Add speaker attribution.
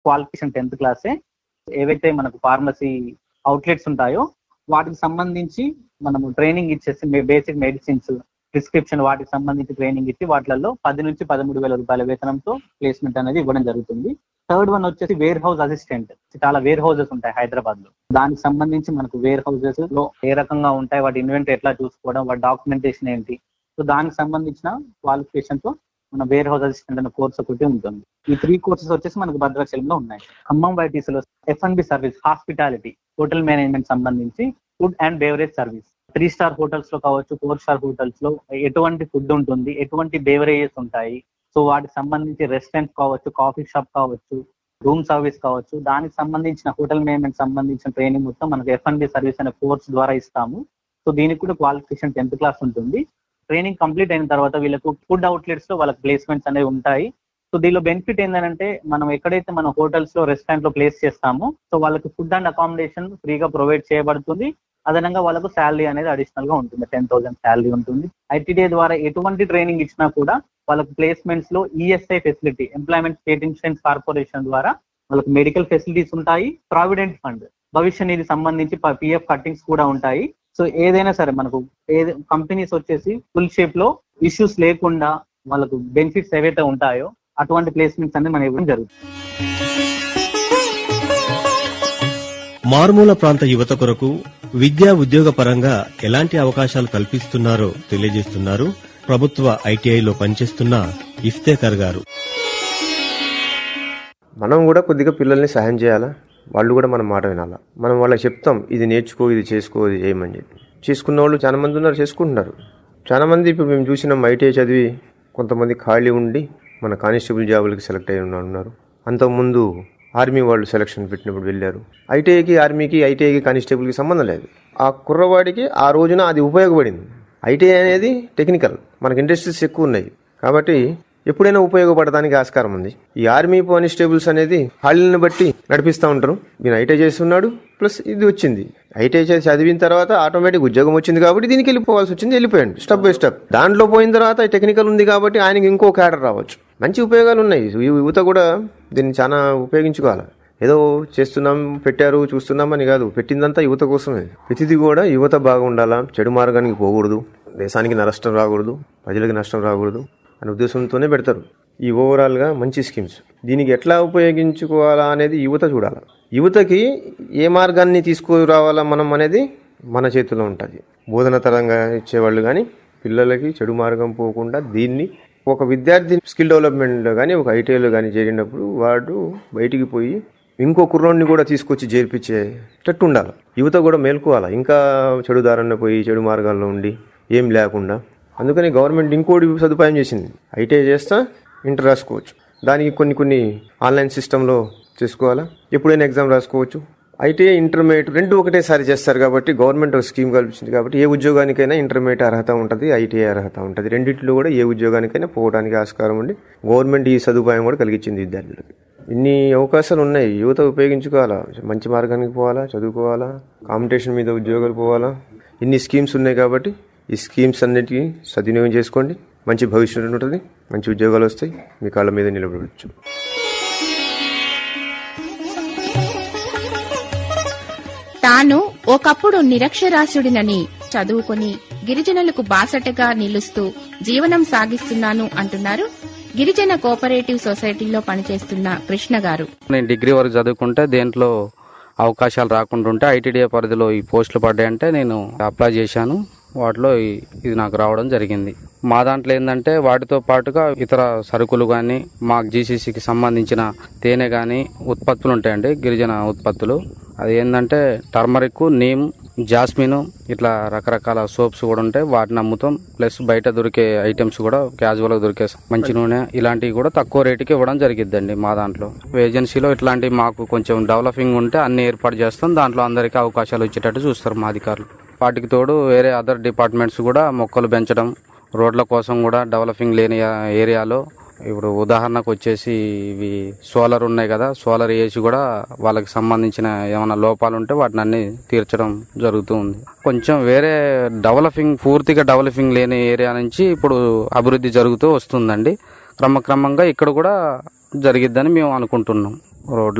Speaker 1: qualification tenth క్లాసే ఏవైతే మనకు ఫార్మసీ అవుట్లెట్స్ ఉంటాయో వాటికి సంబంధించి మనము ట్రైనింగ్ ఇచ్చేసి బేసిక్ మెడిసిన్స్ ప్రిస్క్రిప్షన్ వాటికి సంబంధించి ట్రైనింగ్ ఇచ్చి వాటిలలో పది నుంచి పదమూడు వేల రూపాయల వేతనంతో ప్లేస్మెంట్ అనేది ఇవ్వడం జరుగుతుంది థర్డ్ వన్ వచ్చేసి వేర్ హౌస్ అసిస్టెంట్ చాలా వేర్ హౌసెస్ ఉంటాయి హైదరాబాద్ లో దానికి సంబంధించి మనకు వేర్ హౌసెస్ లో ఏ రకంగా ఉంటాయి వాటి ఇన్వెంటరీ ఎట్లా చూసుకోవడం వాటి డాక్యుమెంటేషన్ ఏంటి సో దానికి సంబంధించిన క్వాలిఫికేషన్ తో మన వేర్ హౌస్ అసిస్టెంట్ అనే కోర్స్ ఒకటి ఉంటుంది ఈ త్రీ కోర్సెస్ వచ్చేసి మనకు భద్రాచలంలో ఉన్నాయి ఖమ్మం వైటీసీలో F and B service hospitality hotel management సంబంధించి food and beverage service three star hotels లో కావచ్చు ఫోర్ స్టార్ హోటల్స్ లో ఎటువంటి ఫుడ్ ఉంటుంది ఎటువంటి బేవరేజెస్ ఉంటాయి సో వాటికి సంబంధించి రెస్టారెంట్ కావచ్చు కాఫీ షాప్ కావచ్చు రూమ్ సర్వీస్ కావచ్చు దానికి సంబంధించిన హోటల్ మేనేజ్మెంట్ సంబంధించిన ట్రైనింగ్ మొత్తం మనకు ఎఫ్ అండ్ బి సర్వీస్ అనే కోర్స్ ద్వారా ఇస్తాము సో దీనికి కూడా క్వాలిఫికేషన్ టెన్త్ క్లాస్ ఉంటుంది ట్రైనింగ్ కంప్లీట్ అయిన తర్వాత వీళ్ళకు ఫుడ్ అవుట్లెట్స్ లో వాళ్ళకి ప్లేస్మెంట్స్ అనేవి ఉంటాయి సో దీనిలో బెనిఫిట్ ఏంటంటే మనం ఎక్కడైతే మన హోటల్స్ లో రెస్టారెంట్ లో ప్లేస్ చేస్తామో సో వాళ్ళకి ఫుడ్ అండ్ అకామిడేషన్ ఫ్రీగా ప్రొవైడ్ చేయబడుతుంది అదనంగా వాళ్ళకు శాలరీ అనేది అడిషనల్ గా ఉంటుంది టెన్ థౌసండ్ శాలరీ ఉంటుంది ఐటీడీఏ ద్వారా ఎటువంటి ట్రైనింగ్ ఇచ్చినా కూడా వాళ్ళకి ప్లేస్మెంట్స్ లో ESI facility employment state insurance corporation ద్వారా వాళ్ళకి మెడికల్ ఫెసిలిటీస్ ఉంటాయి ప్రావిడెంట్ ఫండ్ భవిష్య నిధి సంబంధించి పిఎఫ్ కట్టింగ్స్ కూడా ఉంటాయి సో ఏదైనా సరే మనకు ఏది కంపెనీస్ వచ్చేసి ఫుల్ షేప్ లో ఇష్యూస్ లేకుండా వాళ్ళకు బెనిఫిట్స్ ఏవైతే ఉంటాయో అటువంటి ప్లేస్మెంట్స్ అనేది మనం ఇవ్వడం జరుగుతుంది
Speaker 2: మారుమూల ప్రాంత యువత కొరకు విద్యా ఉద్యోగ పరంగా ఎలాంటి అవకాశాలు కల్పిస్తున్నారో తెలియజేస్తున్నారు ప్రభుత్వ ఐటీఐలో పనిచేస్తున్న ఇఫ్తేకర్ గారు
Speaker 3: మనం కూడా కొద్దిగా పిల్లల్ని సహాయం చేయాలా వాళ్ళు కూడా మన మాట వినాలా మనం వాళ్ళకి చెప్తాం ఇది నేర్చుకో ఇది చేసుకో ఇది చేయమని చెప్పి చేసుకున్న వాళ్ళు చాలా మంది ఉన్నారు చేసుకుంటున్నారు చాలా మంది ఇప్పుడు మేము చూసినాం ఐటీఐ చదివి కొంతమంది ఖాళీ ఉండి మన కానిస్టేబుల్ జాబులకి సెలెక్ట్ అయి ఉన్న- ఉన్నారు అంతకుముందు ఆర్మీ వాళ్ళు సెలక్షన్ పెట్టినప్పుడు వెళ్ళారు ఐటీఐకి ఆర్మీకి ఐటీఐకి కానిస్టేబుల్కి సంబంధం లేదు ఆ కుర్రవాడికి ఆ రోజున అది ఉపయోగపడింది ఐటీఐ అనేది టెక్నికల్ మనకి ఇండస్ట్రీస్ ఎక్కువ ఉన్నాయి కాబట్టి ఎప్పుడైనా ఉపయోగపడడానికి ఆస్కారం ఉంది ఈ ఆర్మీ కానిస్టేబుల్స్ అనేది హాళీలను బట్టి నడిపిస్తూ ఉంటారు ఈయన ఐటీఐ చేస్తున్నాడు ప్లస్ ఇది వచ్చింది ఐటీఐ చేసి చదివిన తర్వాత ఆటోమేటిక్ ఉద్యోగం వచ్చింది కాబట్టి దీనికి వెళ్ళిపోవాల్సి వచ్చింది వెళ్ళిపోయాడు స్టెప్ బై స్టెప్ దాంట్లో పోయిన తర్వాత టెక్నికల్ ఉంది కాబట్టి ఆయనకి ఇంకో క్యాడర్ రావచ్చు మంచి ఉపయోగాలు ఉన్నాయి యు- యువత కూడా దీన్ని చాలా ఉపయోగించుకోవాలి ఏదో చేస్తున్నాం పెట్టారు చూస్తున్నాం అని కాదు పెట్టిందంతా యువత కోసమే ప్రతిదీ కూడా యువత బాగుండాలా చెడు మార్గానికి పోకూడదు దేశానికి నష్టం రాకూడదు ప్రజలకు నష్టం రాకూడదు అనే ఉద్దేశంతోనే పెడతారు ఈ ఓవరాల్గా మంచి స్కీమ్స్ దీనికి ఎట్లా ఉపయోగించుకోవాలా అనేది యువత చూడాలి యువతకి ఏ మార్గాన్ని తీసుకురావాలా మనం అనేది మన చేతిలో ఉంటుంది బోధన తరంగా ఇచ్చేవాళ్ళు కానీ పిల్లలకి చెడు మార్గం పోకుండా దీన్ని ఒక విద్యార్థి స్కిల్ డెవలప్మెంట్లో కానీ ఒక ఐటీఐలో కానీ చేరినప్పుడు వాడు బయటికి పోయి ఇంకో కుర్రోడిని కూడా తీసుకొచ్చి చేర్పించేటట్టు ఉండాలి యువత కూడా మేల్కోవాలి ఇంకా చెడు దారిన పోయి చెడు మార్గాల్లో ఉండి ఏం లేకుండా అందుకని గవర్నమెంట్ ఇంకోటి సదుపాయం చేసింది ఐటీఐ చేస్తా ఇంటర్ రాసుకోవచ్చు దానికి కొన్ని కొన్ని ఆన్లైన్ సిస్టంలో చేసుకోవాలా ఎప్పుడైనా ఎగ్జామ్ రాసుకోవచ్చు ఐటీఐ ఇంటర్మీడియట్ రెండు ఒకటేసారి చేస్తారు కాబట్టి గవర్నమెంట్ ఒక స్కీమ్ కల్పించింది కాబట్టి ఏ ఉద్యోగానికైనా ఇంటర్మీడియట్ అర్హత ఉంటుంది ఐటీఐ అర్హత ఉంటుంది రెండింటిలో కూడా ఏ ఉద్యోగానికైనా పోవడానికి ఆస్కారం ఉండి గవర్నమెంట్ ఈ సదుపాయం కూడా కలిగించింది విద్యార్థులకు ఇన్ని అవకాశాలు ఉన్నాయి యువత ఉపయోగించుకోవాలా మంచి మార్గానికి పోవాలా చదువుకోవాలా కాంపిటీషన్ మీద ఉద్యోగాలు పోవాలా ఇన్ని స్కీమ్స్ ఉన్నాయి కాబట్టి ఈ స్కీమ్స్ అన్నిటికీ సద్వినియోగం చేసుకోండి మంచి భవిష్యత్తు ఉంటుంది మంచి ఉద్యోగాలు వస్తాయి మీ కాళ్ళ మీద నిలబడవచ్చు
Speaker 4: తాను ఒకప్పుడు నిరక్షరాస్యుడినని చదువుకుని గిరిజనులకు బాసటగా నిలుస్తూ జీవనం సాగిస్తున్నాను అంటున్నారు గిరిజన కోఆపరేటివ్ సొసైటీలో పనిచేస్తున్న కృష్ణ గారు
Speaker 5: నేను డిగ్రీ వరకు చదువుకుంటే దేంట్లో అవకాశాలు రాకుండా ఉంటే ఐటీడీఏ పరిధిలో ఈ పోస్టులు పడ్డాయంటే నేను అప్లై చేశాను వాటిలో ఈ- ఇది నాకు రావడం జరిగింది మా దాంట్లో ఏంటంటే వాటితో పాటుగా ఇతర సరుకులు కానీ మాకు జీసీసీకి సంబంధించిన తేనె కానీ ఉత్పత్తులు ఉంటాయండి గిరిజన ఉత్పత్తులు అది ఏంటంటే టర్మరిక్ నీమ్ జాస్మిన్ ఇట్లా రకరకాల సోప్స్ కూడా ఉంటాయి వాటిని అమ్ముతాం ప్లస్ బయట దొరికే ఐటమ్స్ కూడా క్యాజువల్ గా దొరికే మంచి నూనె ఇలాంటివి కూడా తక్కువ రేటుకి ఇవ్వడం జరిగిద్దండి మా దాంట్లో ఏజెన్సీలో ఇట్లాంటివి మాకు కొంచెం డెవలపింగ్ ఉంటే అన్ని ఏర్పాటు చేస్తాం దాంట్లో అందరికీ అవకాశాలు వచ్చేటట్టు చూస్తారు మా అధికారులు వాటికి తోడు వేరే అదర్ డిపార్ట్మెంట్స్ కూడా మొక్కలు పెంచడం రోడ్ల కోసం కూడా డెవలపింగ్ లేని ఏరియాలో ఇప్పుడు ఉదాహరణకు వచ్చేసి ఇవి సోలార్ ఉన్నాయి కదా సోలార్ వేసి కూడా వాళ్ళకి సంబంధించిన ఏమైనా లోపాలు ఉంటే వాటిని అన్ని తీర్చడం జరుగుతూ ఉంది కొంచెం వేరే డెవలపింగ్ పూర్తిగా డెవలపింగ్ లేని ఏరియా నుంచి ఇప్పుడు అభివృద్ధి జరుగుతూ వస్తుందండి క్రమక్రమంగా ఇక్కడ కూడా జరిగిద్దని మేము అనుకుంటున్నాం రోడ్లు